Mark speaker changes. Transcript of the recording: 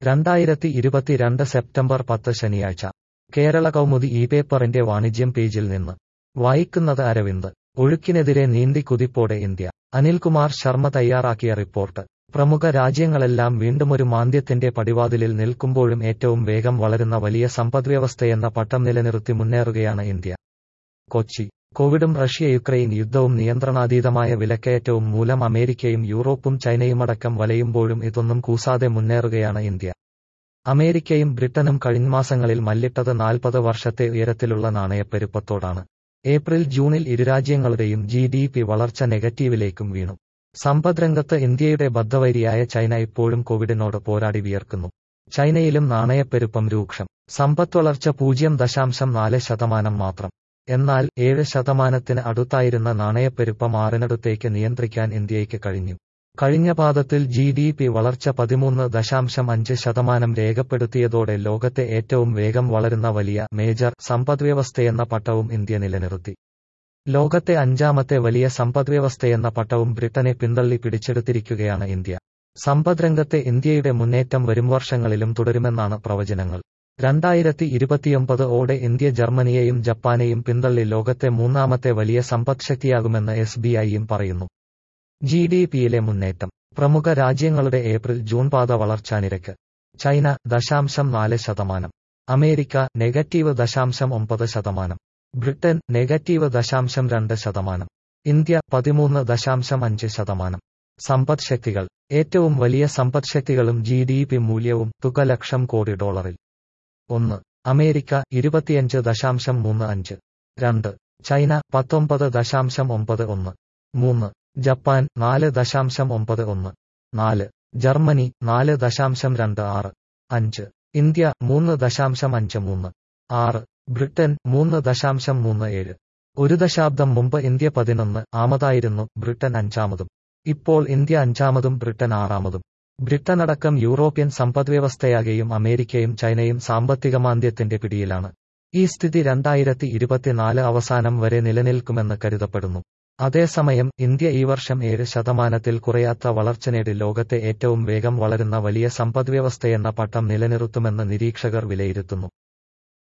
Speaker 1: രണ്ടായിരത്തി ഇരുപത്തിരണ്ട് സെപ്റ്റംബർ പത്ത് ശനിയാഴ്ച കേരള കൗമുദി ഈ പേപ്പറിന്റെ വാണിജ്യം പേജിൽ നിന്ന് വായിക്കുന്നത് അരവിന്ദ് ഒഴുക്കിനെതിരെ നീന്തി കുതിപ്പോടെ ഇന്ത്യ അനിൽകുമാർ ശർമ്മ തയ്യാറാക്കിയ റിപ്പോർട്ട് പ്രമുഖ രാജ്യങ്ങളെല്ലാം വീണ്ടുമൊരു മാന്ദ്യത്തിന്റെ പടിവാതിലിൽ നിൽക്കുമ്പോഴും ഏറ്റവും വേഗം വളരുന്ന വലിയ സമ്പദ്വ്യവസ്ഥയെന്ന പട്ടം നിലനിർത്തി മുന്നേറുകയാണ് ഇന്ത്യ കൊച്ചി കോവിഡും റഷ്യ യുക്രൈൻ യുദ്ധവും നിയന്ത്രണാതീതമായ വിലക്കയറ്റവും മൂലം അമേരിക്കയും യൂറോപ്പും ചൈനയുമടക്കം വലയുമ്പോഴും ഇതൊന്നും കൂസാതെ മുന്നേറുകയാണ് ഇന്ത്യ അമേരിക്കയും ബ്രിട്ടനും കഴിഞ്ഞ മാസങ്ങളിൽ മല്ലിട്ടത് നാൽപ്പത് വർഷത്തെ ഉയരത്തിലുള്ള നാണയപ്പെരുപ്പത്തോടാണ് ഏപ്രിൽ ജൂണിൽ ഇരുരാജ്യങ്ങളുടെയും ജി ഡി പി വളർച്ച നെഗറ്റീവിലേക്കും വീണു സമ്പദ്രംഗത്ത് ഇന്ത്യയുടെ ബദ്ധവൈരിയായ ചൈന ഇപ്പോഴും കോവിഡിനോട് പോരാടി വിയർക്കുന്നു ചൈനയിലും നാണയപ്പെരുപ്പം രൂക്ഷം സമ്പദ് വളർച്ച പൂജ്യം ദശാംശം നാല് ശതമാനം മാത്രം എന്നാൽ ഏഴ് ശതമാനത്തിന് അടുത്തായിരുന്ന നാണയപ്പെരുപ്പം ആറിനടുത്തേക്ക് നിയന്ത്രിക്കാൻ ഇന്ത്യയ്ക്ക് കഴിഞ്ഞു കഴിഞ്ഞ പാദത്തിൽ ജി ഡി പി വളർച്ച പതിമൂന്ന് ദശാംശം അഞ്ച് ശതമാനം രേഖപ്പെടുത്തിയതോടെ ലോകത്തെ ഏറ്റവും വേഗം വളരുന്ന വലിയ മേജർ സമ്പദ്വ്യവസ്ഥയെന്ന പട്ടവും ഇന്ത്യ നിലനിർത്തി ലോകത്തെ അഞ്ചാമത്തെ വലിയ സമ്പദ്വ്യവസ്ഥയെന്ന പട്ടവും ബ്രിട്ടനെ പിന്തള്ളി പിടിച്ചെടുത്തിരിക്കുകയാണ് ഇന്ത്യ സമ്പദ്രംഗത്തെ ഇന്ത്യയുടെ മുന്നേറ്റം വരും വർഷങ്ങളിലും തുടരുമെന്നാണ് പ്രവചനങ്ങൾ രണ്ടായിരത്തി ഇരുപത്തിയൊമ്പത് ഓടെ ഇന്ത്യ ജർമ്മനിയെയും ജപ്പാനെയും പിന്തള്ളി ലോകത്തെ മൂന്നാമത്തെ വലിയ സമ്പദ്ശക്തിയാകുമെന്ന് എസ് ബി ഐയും പറയുന്നു ജി ഡി പിയിലെ മുന്നേറ്റം പ്രമുഖ രാജ്യങ്ങളുടെ ഏപ്രിൽ ജൂൺ പാത വളർച്ചാ നിരക്ക് ചൈന ദശാംശം നാല് ശതമാനം അമേരിക്ക നെഗറ്റീവ് ദശാംശം ഒമ്പത് ശതമാനം ബ്രിട്ടൻ നെഗറ്റീവ് ദശാംശം രണ്ട് ശതമാനം ഇന്ത്യ പതിമൂന്ന് ദശാംശം അഞ്ച് ശതമാനം സമ്പദ് ശക്തികൾ ഏറ്റവും വലിയ സമ്പദ് ശക്തികളും ജി ഡി പി മൂല്യവും തുക ലക്ഷം കോടി ഡോളറിൽ ഒന്ന് അമേരിക്ക ഇരുപത്തിയഞ്ച് ദശാംശം മൂന്ന് അഞ്ച് രണ്ട് ചൈന പത്തൊമ്പത് ദശാംശം ഒമ്പത് ഒന്ന് മൂന്ന് ജപ്പാൻ നാല് ദശാംശം ഒമ്പത് ഒന്ന് നാല് ജർമ്മനി നാല് ദശാംശം രണ്ട് ആറ് അഞ്ച് ഇന്ത്യ മൂന്ന് ദശാംശം അഞ്ച് മൂന്ന് ആറ് ബ്രിട്ടൻ മൂന്ന് ദശാംശം മൂന്ന് ഏഴ് ഒരു ദശാബ്ദം മുമ്പ് ഇന്ത്യ പതിനൊന്ന് ആമതായിരുന്നു ബ്രിട്ടൻ അഞ്ചാമതും ഇപ്പോൾ ഇന്ത്യ അഞ്ചാമതും ബ്രിട്ടൻ ആറാമതും ബ്രിട്ടൻ അടക്കം യൂറോപ്യൻ സമ്പദ്വ്യവസ്ഥയാകെയും അമേരിക്കയും ചൈനയും സാമ്പത്തിക മാന്ദ്യത്തിന്റെ പിടിയിലാണ് ഈ സ്ഥിതി രണ്ടായിരത്തി ഇരുപത്തിനാല് അവസാനം വരെ നിലനിൽക്കുമെന്ന് കരുതപ്പെടുന്നു അതേസമയം ഇന്ത്യ ഈ വർഷം ഏഴ് ശതമാനത്തിൽ കുറയാത്ത വളർച്ച നേടി ലോകത്തെ ഏറ്റവും വേഗം വളരുന്ന വലിയ സമ്പദ്വ്യവസ്ഥയെന്ന പട്ടം നിലനിർത്തുമെന്ന് നിരീക്ഷകർ വിലയിരുത്തുന്നു